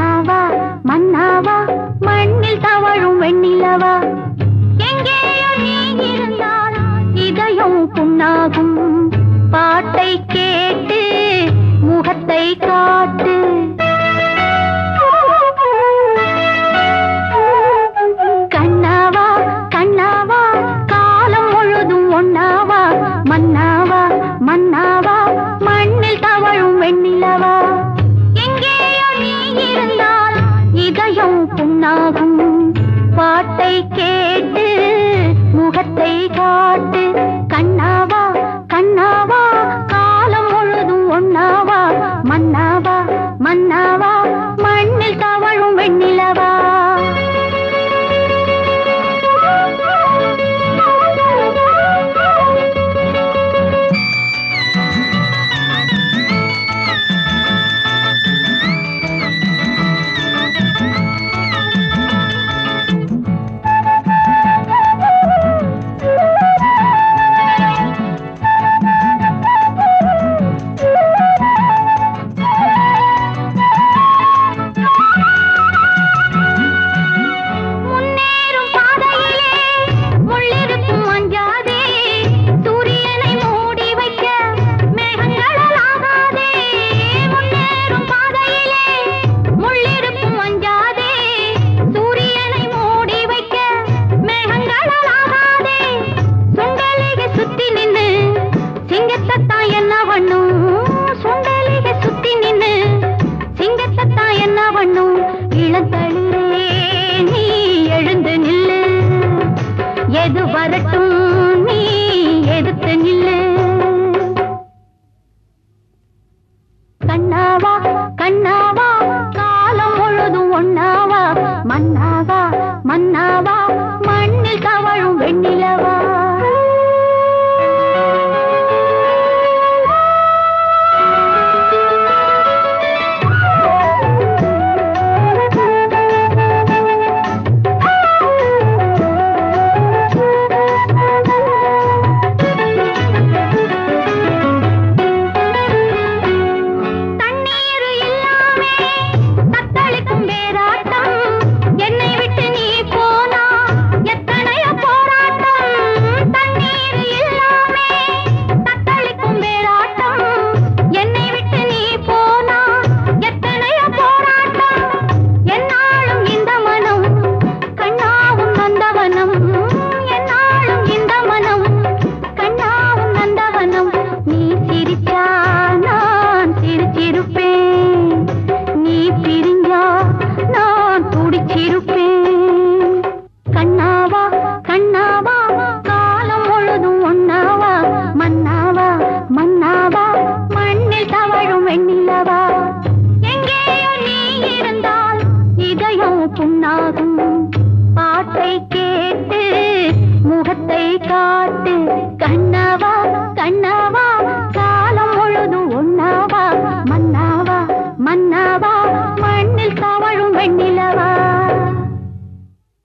கண்ணாவா மன்னாவா மண்ணில் தவழும் வெண்ணிலவா எங்கேயோ நீ இருந்தால் இதயம் புண்ணாகும் பாட்டை கேட்டு முகத்தை காட்டு கண்ணாவா கண்ணாவா காலம் முழுதும் ஒன்னாவா மன்னாவா மன்னாவா மண்ணில் தவழும் வெண்ணிலவா எங்கேயோ நீ இருந்தால் இதயம் புண்ணாகும் பாட்டை கேட்டு முகத்தை காட்டு கண்ணாவா கண்ணாவா காலம் முழுதும் ஒன்னாவா மன்னாவா மன்னாவா மண்ணில் தவழும் வெண்ணிலவா முன்னேறும் பாதையிலே முள்ளிருக்கும் அஞ்சாதே சூரியனை மூடி வைக்க மேகங்களால் ஆகாதே முன்னேறும் பாதையிலே முள்ளிருக்கும் அஞ்சாதே சூரியனை மூடி வைக்க மேகங்களால் ஆகாதே சுண்டலிகை சுத்தி நின்னு சிங்கத்தத்தான் என்ன பண்ணும் சுண்டலிகை சுத்தி நின்னு சிங்கத்தத்தான் என்ன பண்ணும் இளந்தளிரே நீ எழுந்து நில்லு எது வரட்டும் நீ எதிர்த்து நில்லு கண்ணாவா கண்ணாவா காலம் முழுதும் ஒன்னாவா மன்னாவா மன்னாவா மண்ணில் தவழும் வெண்ணிலவா தண்ணீர் இல்லாமே தத்தளிக்கும் வேறாட்டம் என்னை விட்டு நீ போனா எத்தனையோ போராட்டம் தண்ணீர் இல்லாமே தத்தளிக்கும் வேறாட்டம் என்னை விட்டு நீ போனா எத்தனையோ போராட்டம் என்னாலும் இந்த மனம் கண்ணாவும் நந்தவனம் என்னாலும் இந்த மனம் கண்ணாவும் நந்தவனம் நீ சிரிச்சா நான் சிரிச்சிருப்பேன் நீ பிரிஞ்சா நான் துடிச்சிருப்பேன் கண்ணாவா கண்ணாவா காலம் முழுதும் ஒன்னாவா மன்னாவா மன்னாவா மண்ணில் தவழும் வெண்ணிலவா எங்கேயோ நீ இருந்தால் இதயம் புண்ணாகும் பாட்டை கேட்டு முகத்தை காட்டு கண்ணாவா கண்ணாவா காலம் முழுதும் ஒன்னாவா மன்னாவா மன்னாவா மண்ணில் தவழும் வெண்ணிலவா